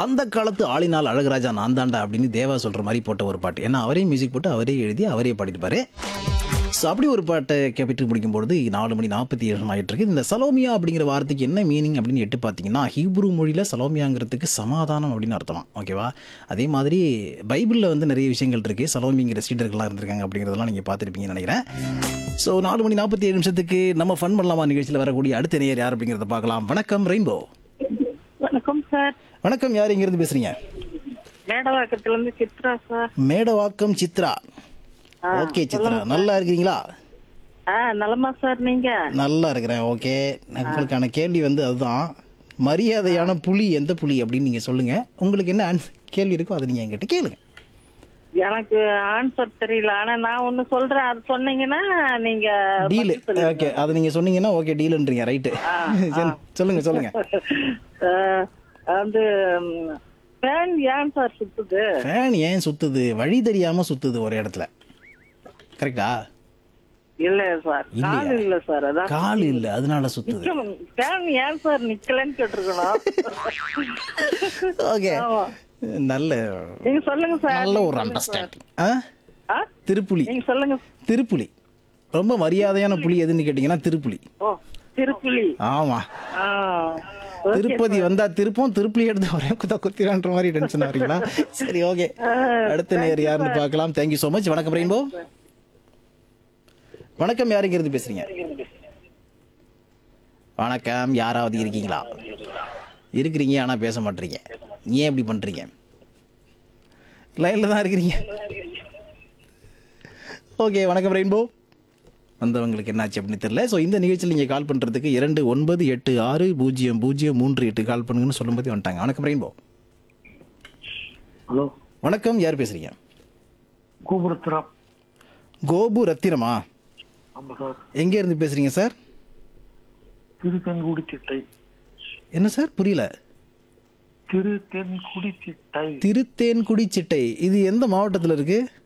அந்த காலத்து ஆளினால் அழகராஜா நான் தாண்டா அப்படின்னு தேவா சொல்ற மாதிரி போட்ட ஒரு பாட்டு ஏன்னா அவரே மியூசிக் போட்டு அவரே எழுதி அவரே பாடிட்டுப்பாரு ஸோ அப்படி ஒரு பாட்டை கேபிட்டு முடிக்கும்பொழுது நாலு மணி நாற்பத்தி ஏழு ஆகிட்டு இருக்கு இந்த சலோமியா அப்படிங்கிற வார்த்தைக்கு என்ன மீனிங் அப்படின்னு எட்டு பார்த்தீங்கன்னா ஹீப்ரு மொழியில் சலோமியாங்கிறதுக்கு சமாதானம் அப்படின்னு அர்த்தமா ஓகேவா அதே மாதிரி பைபிளில் வந்து நிறைய விஷயங்கள் இருக்கு சலோமிங்கிற சீடர்கள்லாம் இருந்திருக்காங்க அப்படிங்கிறதெல்லாம் நீங்கள் பார்த்துருப்பீங்கன்னு நினைக்கிறேன் ஸோ நாலு மணி நாற்பத்தி ஏழு நிமிஷத்துக்கு நம்ம ஃபன் பண்ணலாமா நிகழ்ச்சியில் வரக்கூடிய அடுத்த நேயர் யார் அப்படிங்கிறத பார்க்கலாம் வணக்கம் ரெயின்போ வணக்கம் சார் வணக்கம் யார் இங்கிருந்து பேசுறீங்க மேடவாக்கத்துல இருந்து சித்ரா சார் மேடவாக்கம் சித்ரா ஓகே சித்ரா நல்லா இருக்கிறீங்களா ஆ நலமா சார் நீங்க நல்லா இருக்கிறேன் ஓகே உங்களுக்கான கேள்வி வந்து அதுதான் மரியாதையான புலி எந்த புலி அப்படின்னு நீங்க சொல்லுங்க உங்களுக்கு என்ன ஆன்ஸ்- கேள்வி இருக்கோ அதை நீங்க என்கிட்ட கேளுங்க எனக்கு ஆன்சர் தெரியல ஆனா நான் ஒண்ணு சொல்றேன் அது சொன்னீங்கன்னா நீங்க டீலு பதில் சொல்லுங்க. ஓகே அதை நீங்க சொன்னீங்கன்னா ஓகே டீலுன்றீங்க ரைட்டு சொல்லுங்க சொல்லுங்க ஆ, வந்து ஃபேன் ஏன் சார் சுத்துது ஃபேன் ஏன் சுத்துது வழி தெரியாம சுத்துது ஒரு இடத்துல கரெக்டா இல்ல சார் இல்லையா? கால் இல்ல சார் அதான் கால் இல்ல அதனால சுத்துது ஃபேன் ஏன் சார் நிக்கலன்னு கேட்டிருக்கணும் ஓகே ஆமா. நல்ல நீங்க சொல்லுங்க சார் நல்ல ஒரு அண்டர்ஸ்டாண்டிங் ஆ ஆ? திருப்புலி நீங்க சொல்லுங்க திருப்புலி ரொம்ப மரியாதையான புலி எதுன்னு கேட்டிங்கன்னா திருப்புலி ஓ திருப்புலி ஆமா ஆ திருப்பதி வந்தா திருப்பம் திருப்புலி எடுத்து ஒரே குத்தா குத்திரான்ற மாதிரி டென்ஷன் ஆகிறீங்களா சரி ஓகே அடுத்த நேர் யாருன்னு பார்க்கலாம் தேங்க்யூ ஸோ மச் வணக்கம் ரெயின்போ வணக்கம் யாருங்க இருந்து பேசுறீங்க வணக்கம் யாராவது இருக்கீங்களா இருக்கிறீங்க ஆனா பேச மாட்டீங்க ஏன் இப்படி பண்றீங்க லைன்ல தான் இருக்கிறீங்க ஓகே வணக்கம் ரெயின்போ வந்தவங்களுக்கு என்னாச்சு அப்படின்னு தெரியல ஸோ இந்த நிகழ்ச்சியில் நீங்கள் கால் பண்ணுறதுக்கு இரண்டு ஒன்பது எட்டு ஆறு பூஜ்ஜியம் பூஜ்ஜியம் மூன்று எட்டு கால் பண்ணுங்கன்னு சொல்லும்போது வந்துட்டாங்க வணக்கம் ரெயின்போ ஹலோ வணக்கம் யார் பேசுறீங்க கோபுரத்துறாம் கோபு ரத்தினமா ஆமாம் சார் எங்கே இருந்து பேசுறீங்க சார் திருத்தென்குடி சிட்டை என்ன சார் புரியல திருத்தென்குடி சிட்டை திருத்தேன்குடி சிட்டை இது எந்த மாவட்டத்தில் இருக்கு